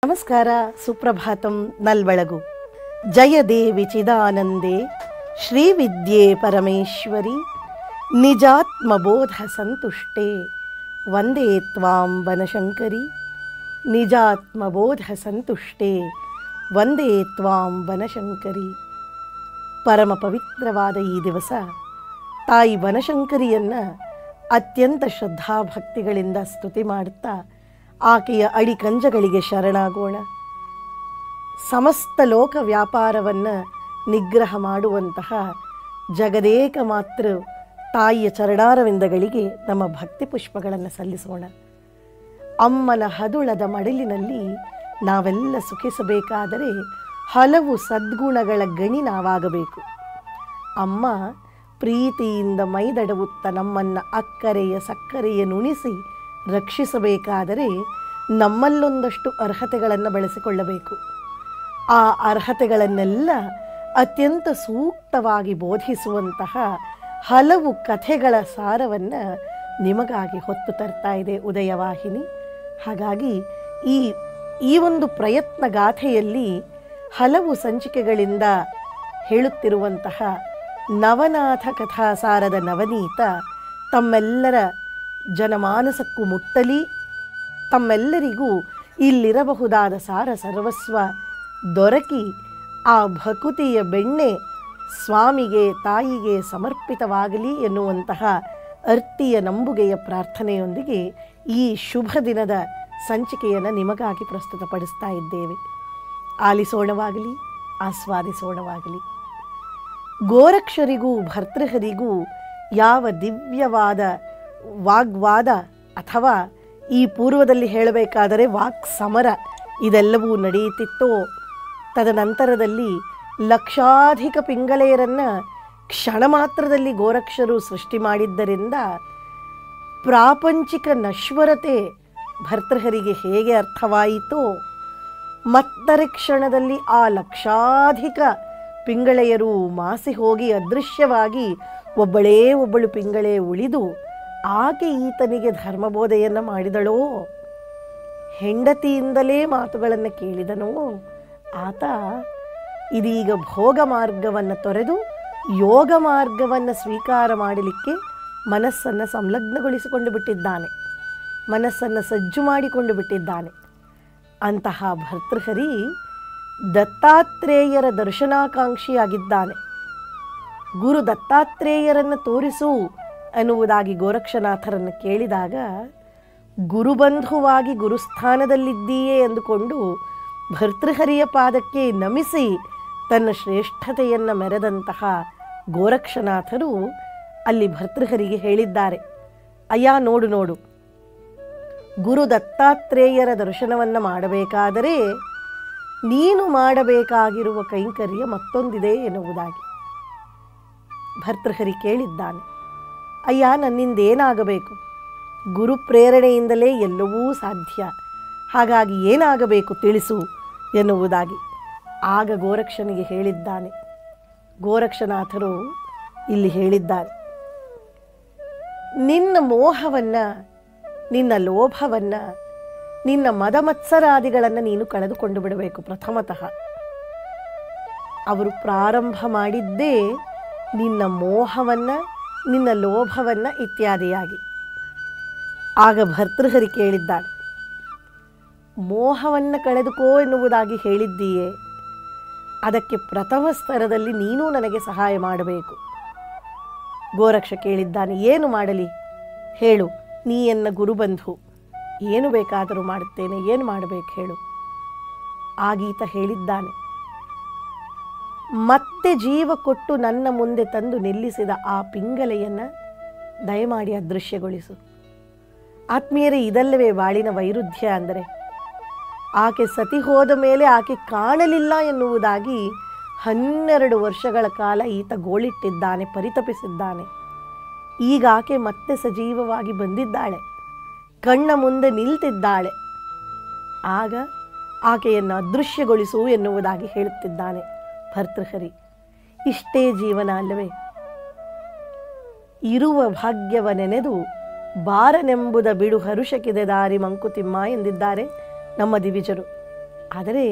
ನಮಸ್ಕಾರ ಸುಪ್ರಭಾತಂ ನಲ್ಬಳಗು ಜಯ ದೇವಿ ಚಿದಾನಂದೆ ಶ್ರೀವಿದ್ಯೆ ಪರಮೇಶ್ವರಿ ನಿಜಾತ್ಮಬೋಧ ಸಂತುಷ್ಟೆ ವಂದೇ ತ್ವಾಂ ಬನಶಂಕರಿ ನಿಜಾತ್ಮಬೋಧ ಸಂತುಷ್ಟೆ ವಂದೇ ತ್ವಾಂ ಬನಶಂಕರಿ ಪರಮ ಪವಿತ್ರವಾದ ಈ ದಿವಸ ತಾಯಿ ಬನಶಂಕರಿಯನ್ನು ಅತ್ಯಂತ ಶ್ರದ್ಧಾಭಕ್ತಿಗಳಿಂದ ಸ್ತುತಿ ಮಾಡುತ್ತಾ ಆಕೆಯ ಅಡಿಕಂಜಗಳಿಗೆ ಶರಣಾಗೋಣ ಸಮಸ್ತ ಲೋಕ ವ್ಯಾಪಾರವನ್ನು ನಿಗ್ರಹ ಮಾಡುವಂತಹ ಜಗದೇಕ ಮಾತ್ರ ತಾಯಿಯ ಚರಣಾರವಿಂದಗಳಿಗೆ ನಮ್ಮ ಭಕ್ತಿ ಪುಷ್ಪಗಳನ್ನು ಸಲ್ಲಿಸೋಣ ಅಮ್ಮನ ಹದುಳದ ಮಡಿಲಿನಲ್ಲಿ ನಾವೆಲ್ಲ ಸುಖಿಸಬೇಕಾದರೆ ಹಲವು ಸದ್ಗುಣಗಳ ಗಣಿ ನಾವಾಗಬೇಕು ಅಮ್ಮ ಪ್ರೀತಿಯಿಂದ ಮೈದಡವುತ್ತ ನಮ್ಮನ್ನು ಅಕ್ಕರೆಯ ಸಕ್ಕರೆಯ ನುಣಿಸಿ ರಕ್ಷಿಸಬೇಕಾದರೆ ನಮ್ಮಲ್ಲೊಂದಷ್ಟು ಅರ್ಹತೆಗಳನ್ನು ಬೆಳೆಸಿಕೊಳ್ಳಬೇಕು ಆ ಅರ್ಹತೆಗಳನ್ನೆಲ್ಲ ಅತ್ಯಂತ ಸೂಕ್ತವಾಗಿ ಬೋಧಿಸುವಂತಹ ಹಲವು ಕಥೆಗಳ ಸಾರವನ್ನು ನಿಮಗಾಗಿ ಹೊತ್ತು ತರ್ತಾ ಇದೆ ಉದಯವಾಹಿನಿ ಹಾಗಾಗಿ ಈ ಈ ಒಂದು ಪ್ರಯತ್ನ ಗಾಥೆಯಲ್ಲಿ ಹಲವು ಸಂಚಿಕೆಗಳಿಂದ ಹೇಳುತ್ತಿರುವಂತಹ ನವನಾಥ ಕಥಾಸಾರದ ನವನೀತ ತಮ್ಮೆಲ್ಲರ ಜನಮಾನಸಕ್ಕೂ ಮುಟ್ಟಲಿ ತಮ್ಮೆಲ್ಲರಿಗೂ ಇಲ್ಲಿರಬಹುದಾದ ಸಾರ ಸರ್ವಸ್ವ ದೊರಕಿ ಆ ಭಕುತಿಯ ಬೆಣ್ಣೆ ಸ್ವಾಮಿಗೆ ತಾಯಿಗೆ ಸಮರ್ಪಿತವಾಗಲಿ ಎನ್ನುವಂತಹ ಅರ್ತಿಯ ನಂಬುಗೆಯ ಪ್ರಾರ್ಥನೆಯೊಂದಿಗೆ ಈ ಶುಭ ದಿನದ ಸಂಚಿಕೆಯನ್ನು ನಿಮಗಾಗಿ ಪ್ರಸ್ತುತಪಡಿಸ್ತಾ ಇದ್ದೇವೆ ಆಲಿಸೋಣವಾಗಲಿ ಆಸ್ವಾದಿಸೋಣವಾಗಲಿ ಗೋರಕ್ಷರಿಗೂ ಭರ್ತೃಹರಿಗೂ ಯಾವ ದಿವ್ಯವಾದ ವಾಗ್ವಾದ ಅಥವಾ ಈ ಪೂರ್ವದಲ್ಲಿ ಹೇಳಬೇಕಾದರೆ ವಾಕ್ ಸಮರ ಇದೆಲ್ಲವೂ ನಡೆಯುತ್ತಿತ್ತೋ ತದನಂತರದಲ್ಲಿ ಲಕ್ಷಾಧಿಕ ಪಿಂಗಳೆಯರನ್ನು ಕ್ಷಣ ಮಾತ್ರದಲ್ಲಿ ಗೋರಕ್ಷರು ಸೃಷ್ಟಿ ಮಾಡಿದ್ದರಿಂದ ಪ್ರಾಪಂಚಿಕ ನಶ್ವರತೆ ಭರ್ತೃಹರಿಗೆ ಹೇಗೆ ಅರ್ಥವಾಯಿತೋ ಮತ್ತರೆ ಕ್ಷಣದಲ್ಲಿ ಆ ಲಕ್ಷಾಧಿಕ ಪಿಂಗಳೆಯರು ಮಾಸಿ ಹೋಗಿ ಅದೃಶ್ಯವಾಗಿ ಒಬ್ಬಳೇ ಒಬ್ಬಳು ಪಿಂಗಳೆ ಉಳಿದು ಆಕೆ ಈತನಿಗೆ ಧರ್ಮಬೋಧೆಯನ್ನು ಮಾಡಿದಳೋ ಹೆಂಡತಿಯಿಂದಲೇ ಮಾತುಗಳನ್ನು ಕೇಳಿದನೋ ಆತ ಇದೀಗ ಭೋಗ ಮಾರ್ಗವನ್ನು ತೊರೆದು ಯೋಗ ಮಾರ್ಗವನ್ನು ಸ್ವೀಕಾರ ಮಾಡಲಿಕ್ಕೆ ಮನಸ್ಸನ್ನು ಸಂಲಗ್ನಗೊಳಿಸಿಕೊಂಡು ಬಿಟ್ಟಿದ್ದಾನೆ ಮನಸ್ಸನ್ನು ಸಜ್ಜು ಮಾಡಿಕೊಂಡು ಬಿಟ್ಟಿದ್ದಾನೆ ಅಂತಹ ಭರ್ತೃಹರಿ ದತ್ತಾತ್ರೇಯರ ದರ್ಶನಾಕಾಂಕ್ಷಿಯಾಗಿದ್ದಾನೆ ಗುರು ದತ್ತಾತ್ರೇಯರನ್ನು ತೋರಿಸು ಅನ್ನುವುದಾಗಿ ಗೋರಕ್ಷನಾಥರನ್ನು ಕೇಳಿದಾಗ ಗುರುಬಂಧುವಾಗಿ ಗುರುಸ್ಥಾನದಲ್ಲಿದ್ದೀಯೇ ಎಂದುಕೊಂಡು ಭರ್ತೃಹರಿಯ ಪಾದಕ್ಕೆ ನಮಿಸಿ ತನ್ನ ಶ್ರೇಷ್ಠತೆಯನ್ನು ಮೆರೆದಂತಹ ಗೋರಕ್ಷನಾಥರು ಅಲ್ಲಿ ಭರ್ತೃಹರಿಗೆ ಹೇಳಿದ್ದಾರೆ ಅಯ್ಯ ನೋಡು ನೋಡು ಗುರು ದತ್ತಾತ್ರೇಯರ ದರ್ಶನವನ್ನು ಮಾಡಬೇಕಾದರೆ ನೀನು ಮಾಡಬೇಕಾಗಿರುವ ಕೈಂಕರ್ಯ ಮತ್ತೊಂದಿದೆ ಎನ್ನುವುದಾಗಿ ಭರ್ತೃಹರಿ ಕೇಳಿದ್ದಾನೆ ಅಯ್ಯ ನನ್ನಿಂದೇನಾಗಬೇಕು ಗುರು ಪ್ರೇರಣೆಯಿಂದಲೇ ಎಲ್ಲವೂ ಸಾಧ್ಯ ಹಾಗಾಗಿ ಏನಾಗಬೇಕು ತಿಳಿಸು ಎನ್ನುವುದಾಗಿ ಆಗ ಗೋರಕ್ಷನಿಗೆ ಹೇಳಿದ್ದಾನೆ ಗೋರಕ್ಷನಾಥರು ಇಲ್ಲಿ ಹೇಳಿದ್ದಾರೆ ನಿನ್ನ ಮೋಹವನ್ನು ನಿನ್ನ ಲೋಭವನ್ನು ನಿನ್ನ ಮದಮತ್ಸರಾದಿಗಳನ್ನು ನೀನು ಕಳೆದುಕೊಂಡು ಬಿಡಬೇಕು ಪ್ರಥಮತಃ ಅವರು ಪ್ರಾರಂಭ ಮಾಡಿದ್ದೇ ನಿನ್ನ ಮೋಹವನ್ನು ನಿನ್ನ ಲೋಭವನ್ನು ಇತ್ಯಾದಿಯಾಗಿ ಆಗ ಭರ್ತೃಹರಿ ಕೇಳಿದ್ದಾಳೆ ಮೋಹವನ್ನು ಕಳೆದುಕೋ ಎನ್ನುವುದಾಗಿ ಹೇಳಿದ್ದೀಯೇ ಅದಕ್ಕೆ ಪ್ರಥಮ ಸ್ತರದಲ್ಲಿ ನೀನೂ ನನಗೆ ಸಹಾಯ ಮಾಡಬೇಕು ಗೋರಕ್ಷ ಕೇಳಿದ್ದಾನೆ ಏನು ಮಾಡಲಿ ಹೇಳು ನೀ ಎನ್ನ ಗುರುಬಂಧು ಏನು ಬೇಕಾದರೂ ಮಾಡುತ್ತೇನೆ ಏನು ಮಾಡಬೇಕು ಹೇಳು ಆಗೀತ ಹೇಳಿದ್ದಾನೆ ಮತ್ತೆ ಜೀವ ಕೊಟ್ಟು ನನ್ನ ಮುಂದೆ ತಂದು ನಿಲ್ಲಿಸಿದ ಆ ಪಿಂಗಲೆಯನ್ನು ದಯಮಾಡಿ ಅದೃಶ್ಯಗೊಳಿಸು ಆತ್ಮೀಯರೇ ಇದಲ್ಲವೇ ಬಾಳಿನ ವೈರುಧ್ಯ ಅಂದರೆ ಆಕೆ ಸತಿ ಹೋದ ಮೇಲೆ ಆಕೆ ಕಾಣಲಿಲ್ಲ ಎನ್ನುವುದಾಗಿ ಹನ್ನೆರಡು ವರ್ಷಗಳ ಕಾಲ ಈತ ಗೋಳಿಟ್ಟಿದ್ದಾನೆ ಪರಿತಪಿಸಿದ್ದಾನೆ ಈಗ ಆಕೆ ಮತ್ತೆ ಸಜೀವವಾಗಿ ಬಂದಿದ್ದಾಳೆ ಕಣ್ಣ ಮುಂದೆ ನಿಲ್ತಿದ್ದಾಳೆ ಆಗ ಆಕೆಯನ್ನು ಅದೃಶ್ಯಗೊಳಿಸು ಎನ್ನುವುದಾಗಿ ಹೇಳುತ್ತಿದ್ದಾನೆ ಭರ್ತೃಹರಿ ಇಷ್ಟೇ ಜೀವನ ಅಲ್ಲವೇ ಇರುವ ಭಾಗ್ಯವ ನೆನೆದು ಬಾರನೆಂಬುದ ಬಿಡು ಹರುಷಕಿದೆ ದಾರಿ ಮಂಕುತಿಮ್ಮ ಎಂದಿದ್ದಾರೆ ನಮ್ಮ ದಿವಿಜರು ಆದರೆ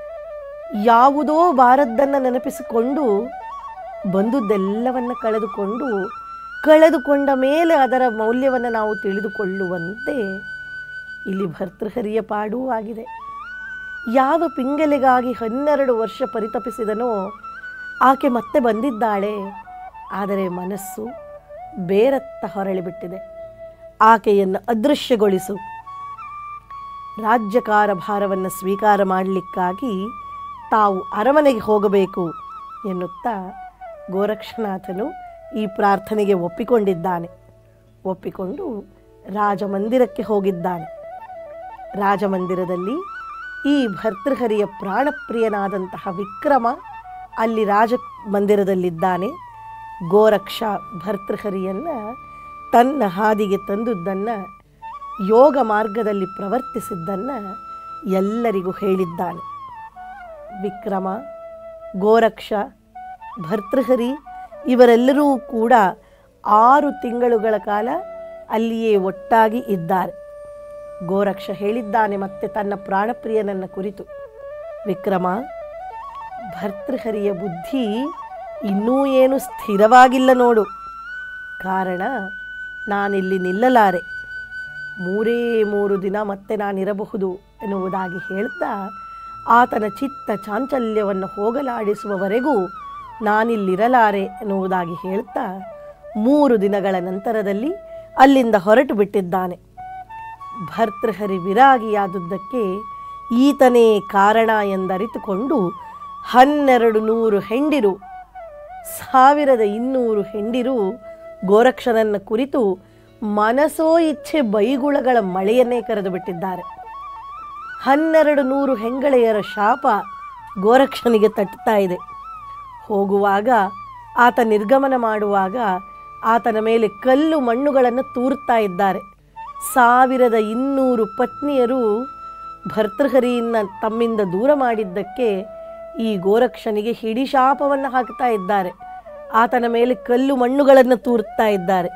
ಯಾವುದೋ ಬಾರದ್ದನ್ನು ನೆನಪಿಸಿಕೊಂಡು ಬಂದುದೆಲ್ಲವನ್ನು ಕಳೆದುಕೊಂಡು ಕಳೆದುಕೊಂಡ ಮೇಲೆ ಅದರ ಮೌಲ್ಯವನ್ನು ನಾವು ತಿಳಿದುಕೊಳ್ಳುವಂತೆ ಇಲ್ಲಿ ಭರ್ತೃಹರಿಯ ಪಾಡೂ ಆಗಿದೆ ಯಾವ ಪಿಂಗಲೆಗಾಗಿ ಹನ್ನೆರಡು ವರ್ಷ ಪರಿತಪಿಸಿದನೋ ಆಕೆ ಮತ್ತೆ ಬಂದಿದ್ದಾಳೆ ಆದರೆ ಮನಸ್ಸು ಬೇರತ್ತ ಹೊರಳಿಬಿಟ್ಟಿದೆ ಆಕೆಯನ್ನು ಅದೃಶ್ಯಗೊಳಿಸು ರಾಜ್ಯಕಾರ ಭಾರವನ್ನು ಸ್ವೀಕಾರ ಮಾಡಲಿಕ್ಕಾಗಿ ತಾವು ಅರಮನೆಗೆ ಹೋಗಬೇಕು ಎನ್ನುತ್ತಾ ಗೋರಕ್ಷನಾಥನು ಈ ಪ್ರಾರ್ಥನೆಗೆ ಒಪ್ಪಿಕೊಂಡಿದ್ದಾನೆ ಒಪ್ಪಿಕೊಂಡು ರಾಜಮಂದಿರಕ್ಕೆ ಹೋಗಿದ್ದಾನೆ ರಾಜಮಂದಿರದಲ್ಲಿ ಈ ಭರ್ತೃಹರಿಯ ಪ್ರಾಣಪ್ರಿಯನಾದಂತಹ ವಿಕ್ರಮ ಅಲ್ಲಿ ರಾಜ ಮಂದಿರದಲ್ಲಿದ್ದಾನೆ ಗೋರಕ್ಷ ಭರ್ತೃಹರಿಯನ್ನು ತನ್ನ ಹಾದಿಗೆ ತಂದುದನ್ನು ಯೋಗ ಮಾರ್ಗದಲ್ಲಿ ಪ್ರವರ್ತಿಸಿದ್ದನ್ನು ಎಲ್ಲರಿಗೂ ಹೇಳಿದ್ದಾನೆ ವಿಕ್ರಮ ಗೋರಕ್ಷ ಭರ್ತೃಹರಿ ಇವರೆಲ್ಲರೂ ಕೂಡ ಆರು ತಿಂಗಳುಗಳ ಕಾಲ ಅಲ್ಲಿಯೇ ಒಟ್ಟಾಗಿ ಇದ್ದಾರೆ ಗೋರಕ್ಷ ಹೇಳಿದ್ದಾನೆ ಮತ್ತೆ ತನ್ನ ಪ್ರಾಣಪ್ರಿಯನನ್ನ ಕುರಿತು ವಿಕ್ರಮ ಭರ್ತೃಹರಿಯ ಬುದ್ಧಿ ಇನ್ನೂ ಏನು ಸ್ಥಿರವಾಗಿಲ್ಲ ನೋಡು ಕಾರಣ ನಾನಿಲ್ಲಿ ನಿಲ್ಲಲಾರೆ ಮೂರೇ ಮೂರು ದಿನ ಮತ್ತೆ ನಾನಿರಬಹುದು ಎನ್ನುವುದಾಗಿ ಹೇಳ್ತಾ ಆತನ ಚಿತ್ತ ಚಾಂಚಲ್ಯವನ್ನು ಹೋಗಲಾಡಿಸುವವರೆಗೂ ನಾನಿಲ್ಲಿರಲಾರೆ ಎನ್ನುವುದಾಗಿ ಹೇಳ್ತಾ ಮೂರು ದಿನಗಳ ನಂತರದಲ್ಲಿ ಅಲ್ಲಿಂದ ಹೊರಟು ಬಿಟ್ಟಿದ್ದಾನೆ ಭರ್ತೃಹರಿ ವಿರಾಗಿಯಾದುದಕ್ಕೆ ಈತನೇ ಕಾರಣ ಎಂದರಿತುಕೊಂಡು ಹನ್ನೆರಡು ನೂರು ಹೆಂಡಿರು ಸಾವಿರದ ಇನ್ನೂರು ಹೆಂಡಿರು ಗೋರಕ್ಷನನ್ನ ಕುರಿತು ಮನಸೋ ಇಚ್ಛೆ ಬೈಗುಳಗಳ ಮಳೆಯನ್ನೇ ಕರೆದು ಬಿಟ್ಟಿದ್ದಾರೆ ಹನ್ನೆರಡು ನೂರು ಹೆಂಗಳೆಯರ ಶಾಪ ಗೋರಕ್ಷನಿಗೆ ತಟ್ಟುತ್ತಾ ಇದೆ ಹೋಗುವಾಗ ಆತ ನಿರ್ಗಮನ ಮಾಡುವಾಗ ಆತನ ಮೇಲೆ ಕಲ್ಲು ಮಣ್ಣುಗಳನ್ನು ತೂರುತ್ತಾ ಇದ್ದಾರೆ ಸಾವಿರದ ಇನ್ನೂರು ಪತ್ನಿಯರು ಭರ್ತೃಹರಿಯನ್ನ ತಮ್ಮಿಂದ ದೂರ ಮಾಡಿದ್ದಕ್ಕೆ ಈ ಗೋರಕ್ಷನಿಗೆ ಹಿಡಿ ಶಾಪವನ್ನು ಹಾಕ್ತಾ ಇದ್ದಾರೆ ಆತನ ಮೇಲೆ ಕಲ್ಲು ಮಣ್ಣುಗಳನ್ನು ತೂರುತ್ತಾ ಇದ್ದಾರೆ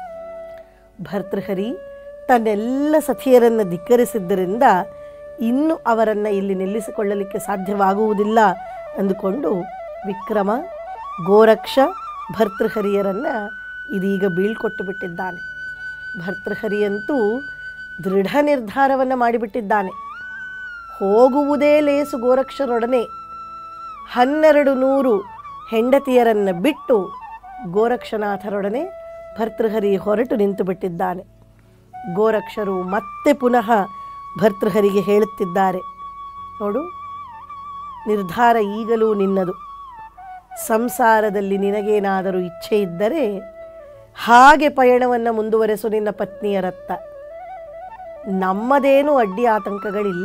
ಭರ್ತೃಹರಿ ತನ್ನೆಲ್ಲ ಸಖಿಯರನ್ನು ಧಿಕ್ಕರಿಸಿದ್ದರಿಂದ ಇನ್ನು ಅವರನ್ನು ಇಲ್ಲಿ ನಿಲ್ಲಿಸಿಕೊಳ್ಳಲಿಕ್ಕೆ ಸಾಧ್ಯವಾಗುವುದಿಲ್ಲ ಅಂದುಕೊಂಡು ವಿಕ್ರಮ ಗೋರಕ್ಷ ಭರ್ತೃಹರಿಯರನ್ನು ಇದೀಗ ಬೀಳ್ಕೊಟ್ಟು ಬಿಟ್ಟಿದ್ದಾನೆ ಭರ್ತೃಹರಿಯಂತೂ ದೃಢ ನಿರ್ಧಾರವನ್ನು ಮಾಡಿಬಿಟ್ಟಿದ್ದಾನೆ ಹೋಗುವುದೇ ಲೇಸು ಗೋರಕ್ಷರೊಡನೆ ಹನ್ನೆರಡು ನೂರು ಹೆಂಡತಿಯರನ್ನು ಬಿಟ್ಟು ಗೋರಕ್ಷನಾಥರೊಡನೆ ಭರ್ತೃಹರಿ ಹೊರಟು ನಿಂತು ಬಿಟ್ಟಿದ್ದಾನೆ ಗೋರಕ್ಷರು ಮತ್ತೆ ಪುನಃ ಭರ್ತೃಹರಿಗೆ ಹೇಳುತ್ತಿದ್ದಾರೆ ನೋಡು ನಿರ್ಧಾರ ಈಗಲೂ ನಿನ್ನದು ಸಂಸಾರದಲ್ಲಿ ನಿನಗೇನಾದರೂ ಇಚ್ಛೆ ಇದ್ದರೆ ಹಾಗೆ ಪಯಣವನ್ನು ಮುಂದುವರೆಸು ನಿನ್ನ ಪತ್ನಿಯರತ್ತ ನಮ್ಮದೇನೂ ಅಡ್ಡಿ ಆತಂಕಗಳಿಲ್ಲ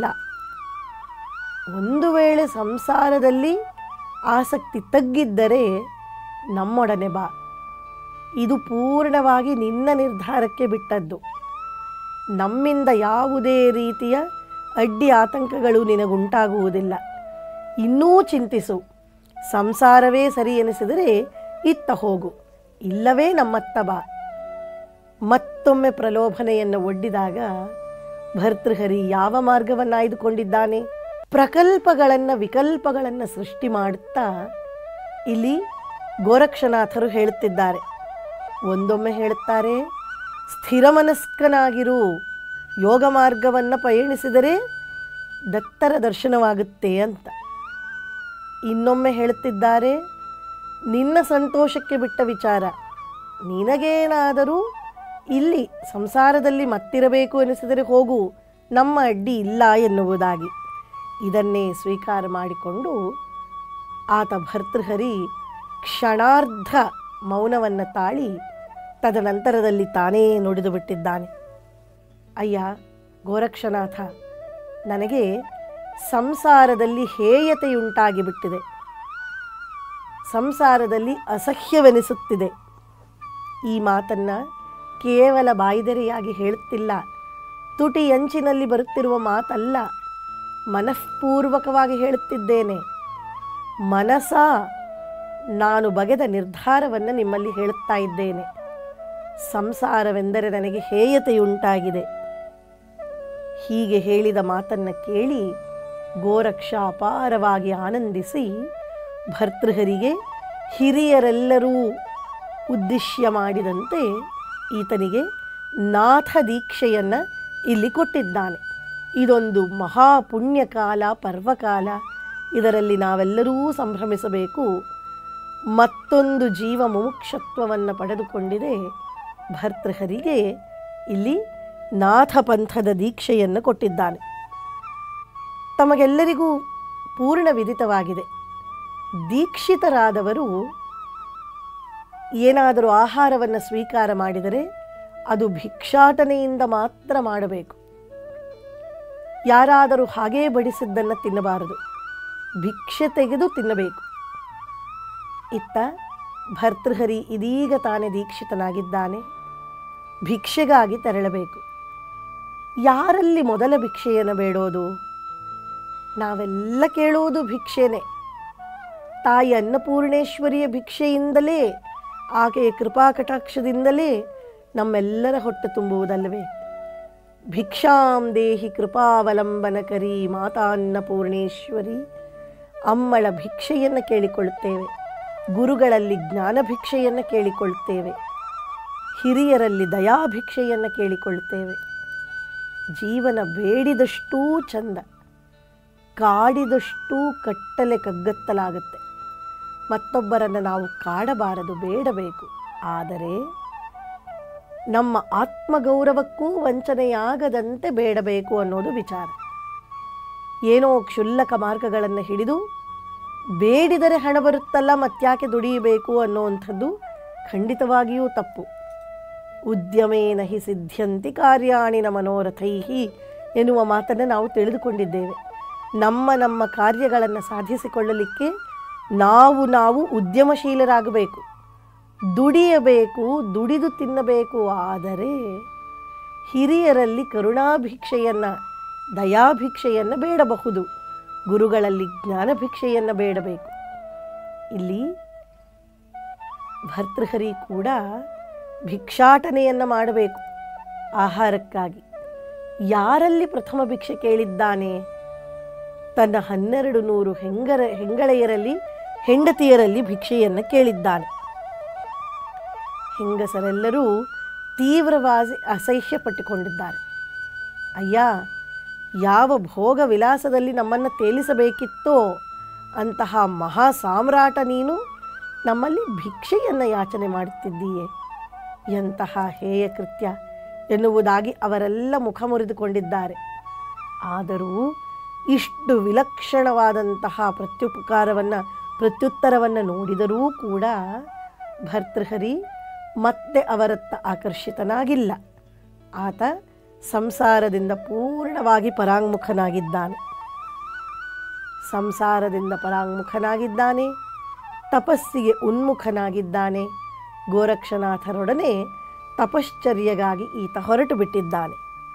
ಒಂದು ವೇಳೆ ಸಂಸಾರದಲ್ಲಿ ಆಸಕ್ತಿ ತಗ್ಗಿದ್ದರೆ ನಮ್ಮೊಡನೆ ಬಾ ಇದು ಪೂರ್ಣವಾಗಿ ನಿನ್ನ ನಿರ್ಧಾರಕ್ಕೆ ಬಿಟ್ಟದ್ದು ನಮ್ಮಿಂದ ಯಾವುದೇ ರೀತಿಯ ಅಡ್ಡಿ ಆತಂಕಗಳು ನಿನಗುಂಟಾಗುವುದಿಲ್ಲ ಇನ್ನೂ ಚಿಂತಿಸು ಸಂಸಾರವೇ ಸರಿ ಎನಿಸಿದರೆ ಇತ್ತ ಹೋಗು ಇಲ್ಲವೇ ನಮ್ಮತ್ತ ಬಾ ಮತ್ತೊಮ್ಮೆ ಪ್ರಲೋಭನೆಯನ್ನು ಒಡ್ಡಿದಾಗ ಭರ್ತೃಹರಿ ಯಾವ ಮಾರ್ಗವನ್ನು ಆಯ್ದುಕೊಂಡಿದ್ದಾನೆ ಪ್ರಕಲ್ಪಗಳನ್ನು ವಿಕಲ್ಪಗಳನ್ನು ಸೃಷ್ಟಿ ಮಾಡುತ್ತಾ ಇಲ್ಲಿ ಗೋರಕ್ಷನಾಥರು ಹೇಳುತ್ತಿದ್ದಾರೆ ಒಂದೊಮ್ಮೆ ಹೇಳುತ್ತಾರೆ ಸ್ಥಿರಮನಸ್ಕನಾಗಿರು ಯೋಗ ಮಾರ್ಗವನ್ನು ಪಯಣಿಸಿದರೆ ದತ್ತರ ದರ್ಶನವಾಗುತ್ತೆ ಅಂತ ಇನ್ನೊಮ್ಮೆ ಹೇಳುತ್ತಿದ್ದಾರೆ ನಿನ್ನ ಸಂತೋಷಕ್ಕೆ ಬಿಟ್ಟ ವಿಚಾರ ನಿನಗೇನಾದರೂ ಇಲ್ಲಿ ಸಂಸಾರದಲ್ಲಿ ಮತ್ತಿರಬೇಕು ಎನಿಸಿದರೆ ಹೋಗು ನಮ್ಮ ಅಡ್ಡಿ ಇಲ್ಲ ಎನ್ನುವುದಾಗಿ ಇದನ್ನೇ ಸ್ವೀಕಾರ ಮಾಡಿಕೊಂಡು ಆತ ಭರ್ತೃಹರಿ ಕ್ಷಣಾರ್ಧ ಮೌನವನ್ನು ತಾಳಿ ತದನಂತರದಲ್ಲಿ ತಾನೇ ನುಡಿದು ಬಿಟ್ಟಿದ್ದಾನೆ ಅಯ್ಯ ಗೋರಕ್ಷನಾಥ ನನಗೆ ಸಂಸಾರದಲ್ಲಿ ಹೇಯತೆಯುಂಟಾಗಿ ಬಿಟ್ಟಿದೆ ಸಂಸಾರದಲ್ಲಿ ಅಸಹ್ಯವೆನಿಸುತ್ತಿದೆ ಈ ಮಾತನ್ನು ಕೇವಲ ಬಾಯಿದೆರೆಯಾಗಿ ಹೇಳುತ್ತಿಲ್ಲ ತುಟಿ ಅಂಚಿನಲ್ಲಿ ಬರುತ್ತಿರುವ ಮಾತಲ್ಲ ಮನಃಪೂರ್ವಕವಾಗಿ ಹೇಳುತ್ತಿದ್ದೇನೆ ಮನಸ ನಾನು ಬಗೆದ ನಿರ್ಧಾರವನ್ನು ನಿಮ್ಮಲ್ಲಿ ಹೇಳುತ್ತಾ ಇದ್ದೇನೆ ಸಂಸಾರವೆಂದರೆ ನನಗೆ ಹೇಯತೆಯುಂಟಾಗಿದೆ ಹೀಗೆ ಹೇಳಿದ ಮಾತನ್ನು ಕೇಳಿ ಗೋರಕ್ಷ ಅಪಾರವಾಗಿ ಆನಂದಿಸಿ ಭರ್ತೃಹರಿಗೆ ಹಿರಿಯರೆಲ್ಲರೂ ಉದ್ದೇಶ್ಯ ಮಾಡಿದಂತೆ ಈತನಿಗೆ ನಾಥ ದೀಕ್ಷೆಯನ್ನು ಇಲ್ಲಿ ಕೊಟ್ಟಿದ್ದಾನೆ ಇದೊಂದು ಮಹಾಪುಣ್ಯಕಾಲ ಪರ್ವಕಾಲ ಇದರಲ್ಲಿ ನಾವೆಲ್ಲರೂ ಸಂಭ್ರಮಿಸಬೇಕು ಮತ್ತೊಂದು ಜೀವ ಮುಮುಕ್ಷತ್ವವನ್ನು ಪಡೆದುಕೊಂಡಿದೆ ಭರ್ತೃಹರಿಗೆ ಇಲ್ಲಿ ನಾಥ ಪಂಥದ ದೀಕ್ಷೆಯನ್ನು ಕೊಟ್ಟಿದ್ದಾನೆ ತಮಗೆಲ್ಲರಿಗೂ ಪೂರ್ಣ ವಿದಿತವಾಗಿದೆ ದೀಕ್ಷಿತರಾದವರು ಏನಾದರೂ ಆಹಾರವನ್ನು ಸ್ವೀಕಾರ ಮಾಡಿದರೆ ಅದು ಭಿಕ್ಷಾಟನೆಯಿಂದ ಮಾತ್ರ ಮಾಡಬೇಕು ಯಾರಾದರೂ ಹಾಗೇ ಬಡಿಸಿದ್ದನ್ನು ತಿನ್ನಬಾರದು ಭಿಕ್ಷೆ ತೆಗೆದು ತಿನ್ನಬೇಕು ಇತ್ತ ಭರ್ತೃಹರಿ ಇದೀಗ ತಾನೇ ದೀಕ್ಷಿತನಾಗಿದ್ದಾನೆ ಭಿಕ್ಷೆಗಾಗಿ ತೆರಳಬೇಕು ಯಾರಲ್ಲಿ ಮೊದಲ ಭಿಕ್ಷೆಯನ್ನು ಬೇಡೋದು ನಾವೆಲ್ಲ ಕೇಳುವುದು ಭಿಕ್ಷೆನೇ ತಾಯಿ ಅನ್ನಪೂರ್ಣೇಶ್ವರಿಯ ಭಿಕ್ಷೆಯಿಂದಲೇ ಆಕೆಯ ಕೃಪಾಕಟಾಕ್ಷದಿಂದಲೇ ನಮ್ಮೆಲ್ಲರ ಹೊಟ್ಟೆ ತುಂಬುವುದಲ್ಲವೇ ಭಿಕ್ಷಾಂ ದೇಹಿ ಕೃಪಾವಲಂಬನಕರಿ ಮಾತಾ ಅನ್ನಪೂರ್ಣೇಶ್ವರಿ ಅಮ್ಮಳ ಭಿಕ್ಷೆಯನ್ನು ಕೇಳಿಕೊಳ್ಳುತ್ತೇವೆ ಗುರುಗಳಲ್ಲಿ ಜ್ಞಾನ ಭಿಕ್ಷೆಯನ್ನು ಕೇಳಿಕೊಳ್ಳುತ್ತೇವೆ ಹಿರಿಯರಲ್ಲಿ ದಯಾಭಿಕ್ಷೆಯನ್ನು ಕೇಳಿಕೊಳ್ಳುತ್ತೇವೆ ಜೀವನ ಬೇಡಿದಷ್ಟೂ ಚಂದ ಕಾಡಿದಷ್ಟೂ ಕಟ್ಟಲೆ ಕಗ್ಗತ್ತಲಾಗುತ್ತೆ ಮತ್ತೊಬ್ಬರನ್ನು ನಾವು ಕಾಡಬಾರದು ಬೇಡಬೇಕು ಆದರೆ ನಮ್ಮ ಆತ್ಮಗೌರವಕ್ಕೂ ವಂಚನೆಯಾಗದಂತೆ ಬೇಡಬೇಕು ಅನ್ನೋದು ವಿಚಾರ ಏನೋ ಕ್ಷುಲ್ಲಕ ಮಾರ್ಗಗಳನ್ನು ಹಿಡಿದು ಬೇಡಿದರೆ ಹಣ ಬರುತ್ತಲ್ಲ ಮತ್ಯಾಕೆ ದುಡಿಯಬೇಕು ಅನ್ನುವಂಥದ್ದು ಖಂಡಿತವಾಗಿಯೂ ತಪ್ಪು ಉದ್ಯಮೇನ ಹಿ ಸಿದ್ಧ್ಯಂತಿ ಕಾರ್ಯಾಣಿನ ಮನೋರಥೈಹಿ ಎನ್ನುವ ಮಾತನ್ನು ನಾವು ತಿಳಿದುಕೊಂಡಿದ್ದೇವೆ ನಮ್ಮ ನಮ್ಮ ಕಾರ್ಯಗಳನ್ನು ಸಾಧಿಸಿಕೊಳ್ಳಲಿಕ್ಕೆ ನಾವು ನಾವು ಉದ್ಯಮಶೀಲರಾಗಬೇಕು ದುಡಿಯಬೇಕು ದುಡಿದು ತಿನ್ನಬೇಕು ಆದರೆ ಹಿರಿಯರಲ್ಲಿ ಕರುಣಾಭಿಕ್ಷೆಯನ್ನು ದಯಾಭಿಕ್ಷೆಯನ್ನು ಬೇಡಬಹುದು ಗುರುಗಳಲ್ಲಿ ಜ್ಞಾನಭಿಕ್ಷೆಯನ್ನು ಬೇಡಬೇಕು ಇಲ್ಲಿ ಭರ್ತೃಹರಿ ಕೂಡ ಭಿಕ್ಷಾಟನೆಯನ್ನು ಮಾಡಬೇಕು ಆಹಾರಕ್ಕಾಗಿ ಯಾರಲ್ಲಿ ಪ್ರಥಮ ಭಿಕ್ಷೆ ಕೇಳಿದ್ದಾನೆ ತನ್ನ ಹನ್ನೆರಡು ನೂರು ಹೆಂಗರ ಹೆಂಗಳೆಯರಲ್ಲಿ ಹೆಂಡತಿಯರಲ್ಲಿ ಭಿಕ್ಷೆಯನ್ನು ಕೇಳಿದ್ದಾನೆ ಹೆಂಗಸರೆಲ್ಲರೂ ತೀವ್ರವಾಗಿ ಅಸಹ್ಯ ಪಟ್ಟುಕೊಂಡಿದ್ದಾರೆ ಅಯ್ಯ ಯಾವ ಭೋಗ ವಿಲಾಸದಲ್ಲಿ ನಮ್ಮನ್ನು ತೇಲಿಸಬೇಕಿತ್ತೋ ಅಂತಹ ಮಹಾ ಸಾಮ್ರಾಟ ನೀನು ನಮ್ಮಲ್ಲಿ ಭಿಕ್ಷೆಯನ್ನು ಯಾಚನೆ ಮಾಡುತ್ತಿದ್ದೀಯೆ ಎಂತಹ ಹೇಯ ಕೃತ್ಯ ಎನ್ನುವುದಾಗಿ ಅವರೆಲ್ಲ ಮುಖ ಮುರಿದುಕೊಂಡಿದ್ದಾರೆ ಆದರೂ ಇಷ್ಟು ವಿಲಕ್ಷಣವಾದಂತಹ ಪ್ರತ್ಯುಪಕಾರವನ್ನು ಪ್ರತ್ಯುತ್ತರವನ್ನು ನೋಡಿದರೂ ಕೂಡ ಭರ್ತೃಹರಿ ಮತ್ತೆ ಅವರತ್ತ ಆಕರ್ಷಿತನಾಗಿಲ್ಲ ಆತ ಸಂಸಾರದಿಂದ ಪೂರ್ಣವಾಗಿ ಪರಾಂಗುಖನಾಗಿದ್ದಾನೆ ಸಂಸಾರದಿಂದ ಪರಾಂಗುಖನಾಗಿದ್ದಾನೆ ತಪಸ್ಸಿಗೆ ಉನ್ಮುಖನಾಗಿದ್ದಾನೆ ಗೋರಕ್ಷನಾಥರೊಡನೆ ತಪಶ್ಚರ್ಯಗಾಗಿ ಈತ ಹೊರಟು ಬಿಟ್ಟಿದ್ದಾನೆ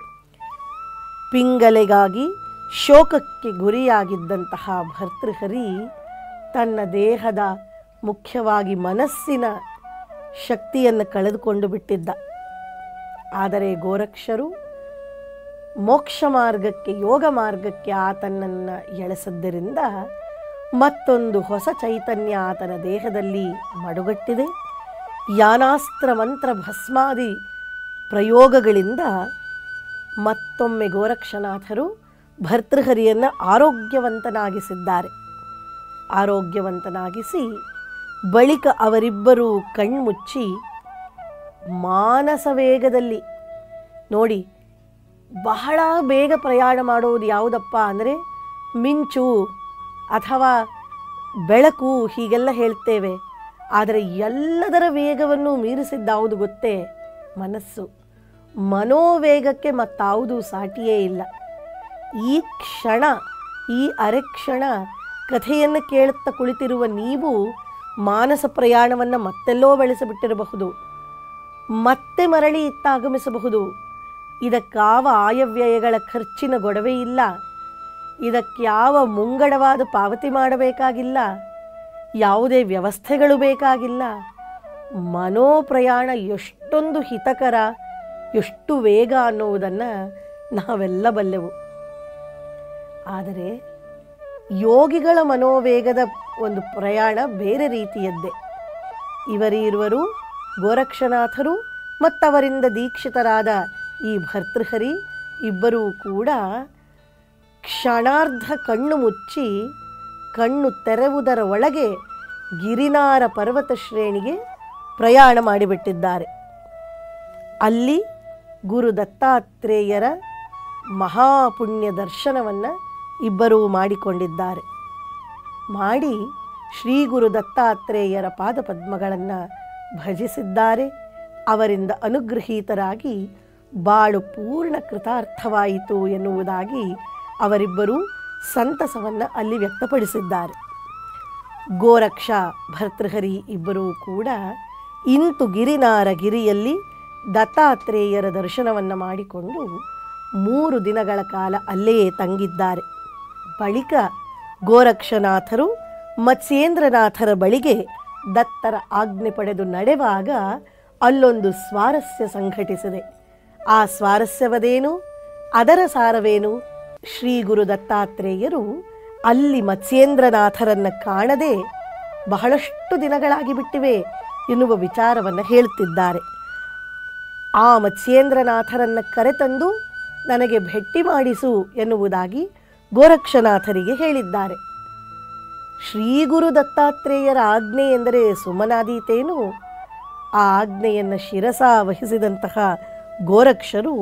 ಪಿಂಗಲೆಗಾಗಿ ಶೋಕಕ್ಕೆ ಗುರಿಯಾಗಿದ್ದಂತಹ ಭರ್ತೃಹರಿ ತನ್ನ ದೇಹದ ಮುಖ್ಯವಾಗಿ ಮನಸ್ಸಿನ ಶಕ್ತಿಯನ್ನು ಕಳೆದುಕೊಂಡು ಬಿಟ್ಟಿದ್ದ ಆದರೆ ಗೋರಕ್ಷರು ಮೋಕ್ಷ ಮಾರ್ಗಕ್ಕೆ ಯೋಗ ಮಾರ್ಗಕ್ಕೆ ಆತನನ್ನು ಎಳೆಸದ್ದರಿಂದ ಮತ್ತೊಂದು ಹೊಸ ಚೈತನ್ಯ ಆತನ ದೇಹದಲ್ಲಿ ಮಡುಗಟ್ಟಿದೆ ಯಾನಾಸ್ತ್ರ ಮಂತ್ರ ಭಸ್ಮಾದಿ ಪ್ರಯೋಗಗಳಿಂದ ಮತ್ತೊಮ್ಮೆ ಗೋರಕ್ಷನಾಥರು ಭರ್ತೃಹರಿಯನ್ನು ಆರೋಗ್ಯವಂತನಾಗಿಸಿದ್ದಾರೆ ಆರೋಗ್ಯವಂತನಾಗಿಸಿ ಬಳಿಕ ಅವರಿಬ್ಬರೂ ಕಣ್ಮುಚ್ಚಿ ಮಾನಸ ವೇಗದಲ್ಲಿ ನೋಡಿ ಬಹಳ ಬೇಗ ಪ್ರಯಾಣ ಮಾಡುವುದು ಯಾವುದಪ್ಪ ಅಂದರೆ ಮಿಂಚು ಅಥವಾ ಬೆಳಕು ಹೀಗೆಲ್ಲ ಹೇಳ್ತೇವೆ ಆದರೆ ಎಲ್ಲದರ ವೇಗವನ್ನು ಮೀರಿಸಿದ್ದಾವುದು ಗೊತ್ತೇ ಮನಸ್ಸು ಮನೋವೇಗಕ್ಕೆ ಮತ್ತಾವುದೂ ಸಾಟಿಯೇ ಇಲ್ಲ ಈ ಕ್ಷಣ ಈ ಅರೆಕ್ಷಣ ಕಥೆಯನ್ನು ಕೇಳುತ್ತಾ ಕುಳಿತಿರುವ ನೀವು ಮಾನಸ ಪ್ರಯಾಣವನ್ನು ಮತ್ತೆಲ್ಲೋ ಬೆಳೆಸಿಬಿಟ್ಟಿರಬಹುದು ಮತ್ತೆ ಮರಳಿ ಇತ್ತ ಆಗಮಿಸಬಹುದು ಇದಕ್ಕಾವ ಆಯವ್ಯಯಗಳ ಖರ್ಚಿನ ಗೊಡವೆ ಇಲ್ಲ ಇದಕ್ಯಾವ ಮುಂಗಡವಾದ ಪಾವತಿ ಮಾಡಬೇಕಾಗಿಲ್ಲ ಯಾವುದೇ ವ್ಯವಸ್ಥೆಗಳು ಬೇಕಾಗಿಲ್ಲ ಮನೋಪ್ರಯಾಣ ಎಷ್ಟೊಂದು ಹಿತಕರ ಎಷ್ಟು ವೇಗ ಅನ್ನುವುದನ್ನು ನಾವೆಲ್ಲ ಬಲ್ಲೆವು ಆದರೆ ಯೋಗಿಗಳ ಮನೋವೇಗದ ಒಂದು ಪ್ರಯಾಣ ಬೇರೆ ರೀತಿಯದ್ದೇ ಇವರಿರುವರು ಗೋರಕ್ಷನಾಥರು ಮತ್ತವರಿಂದ ದೀಕ್ಷಿತರಾದ ಈ ಭರ್ತೃಹರಿ ಇಬ್ಬರೂ ಕೂಡ ಕ್ಷಣಾರ್ಧ ಕಣ್ಣು ಮುಚ್ಚಿ ಕಣ್ಣು ತೆರೆವುದರ ಒಳಗೆ ಗಿರಿನಾರ ಪರ್ವತ ಶ್ರೇಣಿಗೆ ಪ್ರಯಾಣ ಮಾಡಿಬಿಟ್ಟಿದ್ದಾರೆ ಅಲ್ಲಿ ಗುರು ದತ್ತಾತ್ರೇಯರ ಮಹಾಪುಣ್ಯ ದರ್ಶನವನ್ನು ಇಬ್ಬರೂ ಮಾಡಿಕೊಂಡಿದ್ದಾರೆ ಮಾಡಿ ಶ್ರೀ ಗುರು ದತ್ತಾತ್ರೇಯರ ಪಾದಪದ್ಮಗಳನ್ನು ಭಜಿಸಿದ್ದಾರೆ ಅವರಿಂದ ಅನುಗ್ರಹೀತರಾಗಿ ಬಾಳು ಪೂರ್ಣ ಕೃತಾರ್ಥವಾಯಿತು ಎನ್ನುವುದಾಗಿ ಅವರಿಬ್ಬರೂ ಸಂತಸವನ್ನು ಅಲ್ಲಿ ವ್ಯಕ್ತಪಡಿಸಿದ್ದಾರೆ ಗೋರಕ್ಷ ಭರ್ತೃಹರಿ ಇಬ್ಬರೂ ಕೂಡ ಇಂತು ಗಿರಿನಾರ ಗಿರಿಯಲ್ಲಿ ದತ್ತಾತ್ರೇಯರ ದರ್ಶನವನ್ನು ಮಾಡಿಕೊಂಡು ಮೂರು ದಿನಗಳ ಕಾಲ ಅಲ್ಲಿಯೇ ತಂಗಿದ್ದಾರೆ ಬಳಿಕ ಗೋರಕ್ಷನಾಥರು ಮತ್ಸ್ಯೇಂದ್ರನಾಥರ ಬಳಿಗೆ ದತ್ತರ ಆಜ್ಞೆ ಪಡೆದು ನಡೆವಾಗ ಅಲ್ಲೊಂದು ಸ್ವಾರಸ್ಯ ಸಂಘಟಿಸಿದೆ ಆ ಸ್ವಾರಸ್ಯವದೇನು ಅದರ ಸಾರವೇನು ಶ್ರೀ ಗುರು ದತ್ತಾತ್ರೇಯರು ಅಲ್ಲಿ ಮತ್ಸ್ಯೇಂದ್ರನಾಥರನ್ನು ಕಾಣದೆ ಬಹಳಷ್ಟು ದಿನಗಳಾಗಿ ಬಿಟ್ಟಿವೆ ಎನ್ನುವ ವಿಚಾರವನ್ನು ಹೇಳುತ್ತಿದ್ದಾರೆ ಆ ಮತ್ಸ್ಯೇಂದ್ರನಾಥರನ್ನು ಕರೆತಂದು ನನಗೆ ಭೇಟಿ ಮಾಡಿಸು ಎನ್ನುವುದಾಗಿ ಗೋರಕ್ಷನಾಥರಿಗೆ ಹೇಳಿದ್ದಾರೆ ಶ್ರೀ ಗುರು ದತ್ತಾತ್ರೇಯರ ಆಜ್ಞೆ ಎಂದರೆ ಸುಮನಾದೀತೇನು ಆ ಆಜ್ಞೆಯನ್ನು ಶಿರಸ ವಹಿಸಿದಂತಹ ಗೋರಕ್ಷರು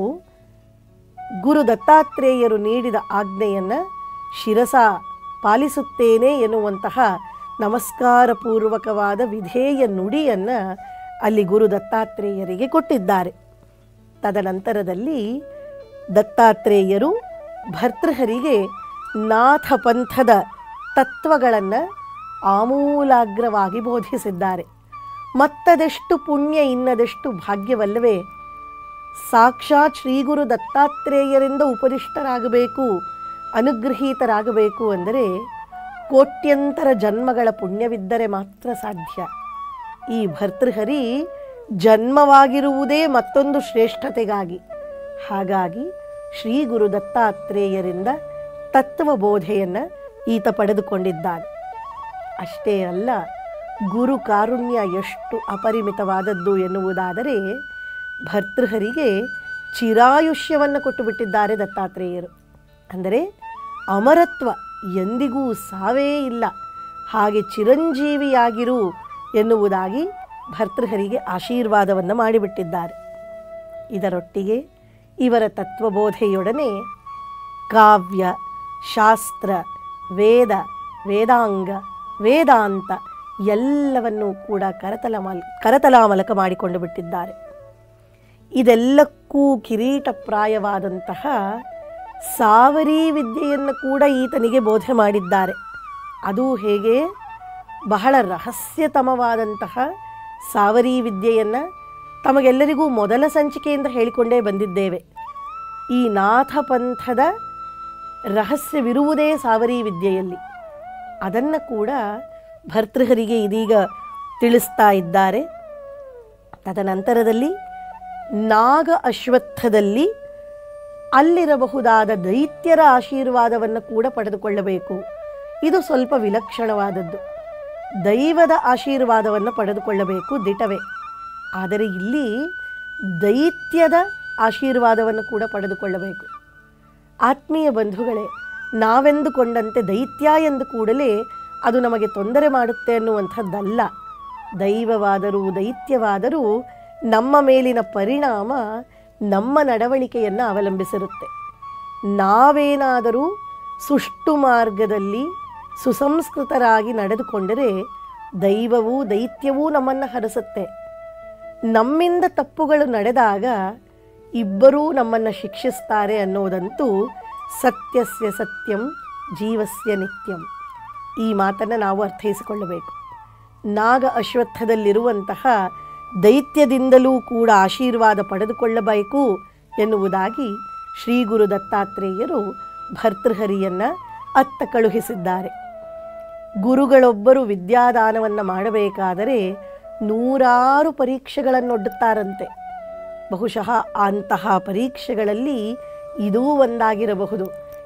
ಗುರು ದತ್ತಾತ್ರೇಯರು ನೀಡಿದ ಆಜ್ಞೆಯನ್ನು ಶಿರಸ ಪಾಲಿಸುತ್ತೇನೆ ಎನ್ನುವಂತಹ ನಮಸ್ಕಾರಪೂರ್ವಕವಾದ ವಿಧೇಯ ನುಡಿಯನ್ನು ಅಲ್ಲಿ ಗುರು ದತ್ತಾತ್ರೇಯರಿಗೆ ಕೊಟ್ಟಿದ್ದಾರೆ ತದನಂತರದಲ್ಲಿ ದತ್ತಾತ್ರೇಯರು ಭರ್ತೃಹರಿಗೆ ನಾಥ ಪಂಥದ ತತ್ವಗಳನ್ನು ಆಮೂಲಾಗ್ರವಾಗಿ ಬೋಧಿಸಿದ್ದಾರೆ ಮತ್ತದೆಷ್ಟು ಪುಣ್ಯ ಇನ್ನದೆಷ್ಟು ಭಾಗ್ಯವಲ್ಲವೇ ಸಾಕ್ಷಾತ್ ಶ್ರೀಗುರು ದತ್ತಾತ್ರೇಯರಿಂದ ಉಪದಿಷ್ಟರಾಗಬೇಕು ಅನುಗ್ರಹೀತರಾಗಬೇಕು ಅಂದರೆ ಕೋಟ್ಯಂತರ ಜನ್ಮಗಳ ಪುಣ್ಯವಿದ್ದರೆ ಮಾತ್ರ ಸಾಧ್ಯ ಈ ಭರ್ತೃಹರಿ ಜನ್ಮವಾಗಿರುವುದೇ ಮತ್ತೊಂದು ಶ್ರೇಷ್ಠತೆಗಾಗಿ ಹಾಗಾಗಿ ಶ್ರೀ ಗುರು ದತ್ತಾತ್ರೇಯರಿಂದ ತತ್ವಬೋಧೆಯನ್ನು ಈತ ಪಡೆದುಕೊಂಡಿದ್ದಾನೆ ಅಷ್ಟೇ ಅಲ್ಲ ಗುರು ಕಾರುಣ್ಯ ಎಷ್ಟು ಅಪರಿಮಿತವಾದದ್ದು ಎನ್ನುವುದಾದರೆ ಭರ್ತೃಹರಿಗೆ ಚಿರಾಯುಷ್ಯವನ್ನು ಕೊಟ್ಟು ಬಿಟ್ಟಿದ್ದಾರೆ ದತ್ತಾತ್ರೇಯರು ಅಂದರೆ ಅಮರತ್ವ ಎಂದಿಗೂ ಸಾವೇ ಇಲ್ಲ ಹಾಗೆ ಚಿರಂಜೀವಿಯಾಗಿರು ಎನ್ನುವುದಾಗಿ ಭರ್ತೃಹರಿಗೆ ಆಶೀರ್ವಾದವನ್ನು ಮಾಡಿಬಿಟ್ಟಿದ್ದಾರೆ ಇದರೊಟ್ಟಿಗೆ ಇವರ ತತ್ವಬೋಧೆಯೊಡನೆ ಕಾವ್ಯ ಶಾಸ್ತ್ರ ವೇದ ವೇದಾಂಗ ವೇದಾಂತ ಎಲ್ಲವನ್ನೂ ಕೂಡ ಕರತಲಮಲ್ ಕರತಲಾಮಲಕ ಮಾಡಿಕೊಂಡು ಬಿಟ್ಟಿದ್ದಾರೆ ಇದೆಲ್ಲಕ್ಕೂ ಕಿರೀಟಪ್ರಾಯವಾದಂತಹ ಸಾವರಿ ವಿದ್ಯೆಯನ್ನು ಕೂಡ ಈತನಿಗೆ ಬೋಧೆ ಮಾಡಿದ್ದಾರೆ ಅದು ಹೇಗೆ ಬಹಳ ರಹಸ್ಯತಮವಾದಂತಹ ಸಾವರಿ ವಿದ್ಯೆಯನ್ನು ತಮಗೆಲ್ಲರಿಗೂ ಮೊದಲ ಸಂಚಿಕೆಯಿಂದ ಹೇಳಿಕೊಂಡೇ ಬಂದಿದ್ದೇವೆ ಈ ನಾಥ ಪಂಥದ ರಹಸ್ಯವಿರುವುದೇ ಸಾವರಿ ವಿದ್ಯೆಯಲ್ಲಿ ಅದನ್ನು ಕೂಡ ಭರ್ತೃಹರಿಗೆ ಇದೀಗ ತಿಳಿಸ್ತಾ ಇದ್ದಾರೆ ತದನಂತರದಲ್ಲಿ ನಾಗ ಅಶ್ವತ್ಥದಲ್ಲಿ ಅಲ್ಲಿರಬಹುದಾದ ದೈತ್ಯರ ಆಶೀರ್ವಾದವನ್ನು ಕೂಡ ಪಡೆದುಕೊಳ್ಳಬೇಕು ಇದು ಸ್ವಲ್ಪ ವಿಲಕ್ಷಣವಾದದ್ದು ದೈವದ ಆಶೀರ್ವಾದವನ್ನು ಪಡೆದುಕೊಳ್ಳಬೇಕು ದಿಟವೇ ಆದರೆ ಇಲ್ಲಿ ದೈತ್ಯದ ಆಶೀರ್ವಾದವನ್ನು ಕೂಡ ಪಡೆದುಕೊಳ್ಳಬೇಕು ಆತ್ಮೀಯ ಬಂಧುಗಳೇ ನಾವೆಂದುಕೊಂಡಂತೆ ದೈತ್ಯ ಎಂದು ಕೂಡಲೇ ಅದು ನಮಗೆ ತೊಂದರೆ ಮಾಡುತ್ತೆ ಅನ್ನುವಂಥದ್ದಲ್ಲ ದೈವವಾದರೂ ದೈತ್ಯವಾದರೂ ನಮ್ಮ ಮೇಲಿನ ಪರಿಣಾಮ ನಮ್ಮ ನಡವಳಿಕೆಯನ್ನು ಅವಲಂಬಿಸಿರುತ್ತೆ ನಾವೇನಾದರೂ ಸುಷ್ಟು ಮಾರ್ಗದಲ್ಲಿ ಸುಸಂಸ್ಕೃತರಾಗಿ ನಡೆದುಕೊಂಡರೆ ದೈವವೂ ದೈತ್ಯವೂ ನಮ್ಮನ್ನು ಹರಸುತ್ತೆ ನಮ್ಮಿಂದ ತಪ್ಪುಗಳು ನಡೆದಾಗ ಇಬ್ಬರೂ ನಮ್ಮನ್ನು ಶಿಕ್ಷಿಸ್ತಾರೆ ಅನ್ನೋದಂತೂ ಸತ್ಯಸ್ಯ ಸತ್ಯಂ ಜೀವಸ್ಯ ನಿತ್ಯಂ ಈ ಮಾತನ್ನು ನಾವು ಅರ್ಥೈಸಿಕೊಳ್ಳಬೇಕು ನಾಗ ಅಶ್ವತ್ಥದಲ್ಲಿರುವಂತಹ ದೈತ್ಯದಿಂದಲೂ ಕೂಡ ಆಶೀರ್ವಾದ ಪಡೆದುಕೊಳ್ಳಬೇಕು ಎನ್ನುವುದಾಗಿ ಶ್ರೀ ಗುರು ದತ್ತಾತ್ರೇಯರು ಭರ್ತೃಹರಿಯನ್ನು ಅತ್ತ ಕಳುಹಿಸಿದ್ದಾರೆ ಗುರುಗಳೊಬ್ಬರು ವಿದ್ಯಾದಾನವನ್ನು ಮಾಡಬೇಕಾದರೆ ನೂರಾರು ಪರೀಕ್ಷೆಗಳನ್ನೊಡ್ಡುತ್ತಾರಂತೆ ಬಹುಶಃ ಅಂತಹ ಪರೀಕ್ಷೆಗಳಲ್ಲಿ ಇದೂ ಒಂದಾಗಿರಬಹುದು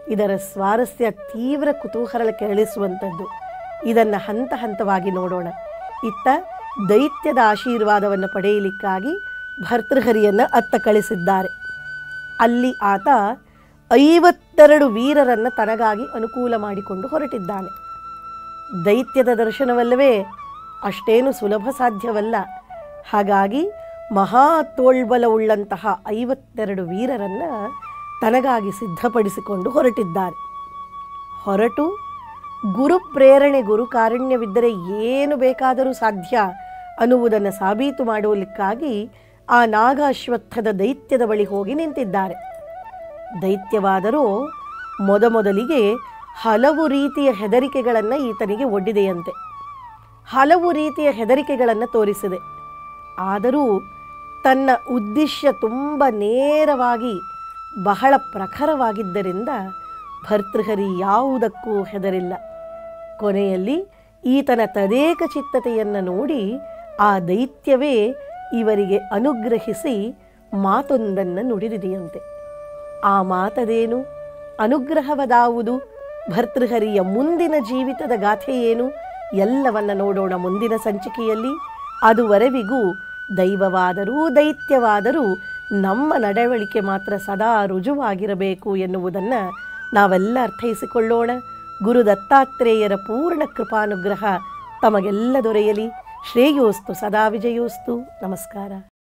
ಇದರ ಸ್ವಾರಸ್ಯ ತೀವ್ರ ಕುತೂಹಲ ಕೆರಳಿಸುವಂಥದ್ದು ಇದನ್ನು ಹಂತ ಹಂತವಾಗಿ ನೋಡೋಣ ಇತ್ತ ದೈತ್ಯದ ಆಶೀರ್ವಾದವನ್ನು ಪಡೆಯಲಿಕ್ಕಾಗಿ ಭರ್ತೃಹರಿಯನ್ನು ಅತ್ತ ಕಳಿಸಿದ್ದಾರೆ ಅಲ್ಲಿ ಆತ ಐವತ್ತೆರಡು ವೀರರನ್ನು ತನಗಾಗಿ ಅನುಕೂಲ ಮಾಡಿಕೊಂಡು ಹೊರಟಿದ್ದಾನೆ ದೈತ್ಯದ ದರ್ಶನವಲ್ಲವೇ ಅಷ್ಟೇನು ಸುಲಭ ಸಾಧ್ಯವಲ್ಲ ಹಾಗಾಗಿ ಮಹಾ ತೋಳ್ಬಲವುಳ್ಳಂತಹ ಐವತ್ತೆರಡು ವೀರರನ್ನು ತನಗಾಗಿ ಸಿದ್ಧಪಡಿಸಿಕೊಂಡು ಹೊರಟಿದ್ದಾರೆ ಹೊರಟು ಗುರು ಪ್ರೇರಣೆ ಗುರು ಕಾರುಣ್ಯವಿದ್ದರೆ ಏನು ಬೇಕಾದರೂ ಸಾಧ್ಯ ಅನ್ನುವುದನ್ನು ಸಾಬೀತು ಮಾಡುವಲಿಕ್ಕಾಗಿ ಆ ನಾಗಾಶ್ವತ್ಥದ ದೈತ್ಯದ ಬಳಿ ಹೋಗಿ ನಿಂತಿದ್ದಾರೆ ದೈತ್ಯವಾದರೂ ಮೊದಮೊದಲಿಗೆ ಹಲವು ರೀತಿಯ ಹೆದರಿಕೆಗಳನ್ನು ಈತನಿಗೆ ಒಡ್ಡಿದೆಯಂತೆ ಹಲವು ರೀತಿಯ ಹೆದರಿಕೆಗಳನ್ನು ತೋರಿಸಿದೆ ಆದರೂ ತನ್ನ ಉದ್ದೇಶ ತುಂಬ ನೇರವಾಗಿ ಬಹಳ ಪ್ರಖರವಾಗಿದ್ದರಿಂದ ಭರ್ತೃಹರಿ ಯಾವುದಕ್ಕೂ ಹೆದರಿಲ್ಲ ಕೊನೆಯಲ್ಲಿ ಈತನ ತದೇಕ ಚಿತ್ತತೆಯನ್ನು ನೋಡಿ ಆ ದೈತ್ಯವೇ ಇವರಿಗೆ ಅನುಗ್ರಹಿಸಿ ಮಾತೊಂದನ್ನು ನುಡಿದಿದೆಯಂತೆ ಆ ಮಾತದೇನು ಅನುಗ್ರಹವದಾವುದು ಭರ್ತೃಹರಿಯ ಮುಂದಿನ ಜೀವಿತದ ಗಾಥೆ ಏನು ಎಲ್ಲವನ್ನ ನೋಡೋಣ ಮುಂದಿನ ಸಂಚಿಕೆಯಲ್ಲಿ ಅದುವರೆವಿಗೂ ದೈವವಾದರೂ ದೈತ್ಯವಾದರೂ ನಮ್ಮ ನಡವಳಿಕೆ ಮಾತ್ರ ಸದಾ ರುಜುವಾಗಿರಬೇಕು ಎನ್ನುವುದನ್ನು ನಾವೆಲ್ಲ ಅರ್ಥೈಸಿಕೊಳ್ಳೋಣ ಗುರು ದತ್ತಾತ್ರೇಯರ ಪೂರ್ಣ ಕೃಪಾನುಗ್ರಹ ತಮಗೆಲ್ಲ ದೊರೆಯಲಿ ಶ್ರೇಯೋಸ್ತು ಸದಾ ವಿಜಯೋಸ್ತು ನಮಸ್ಕಾರ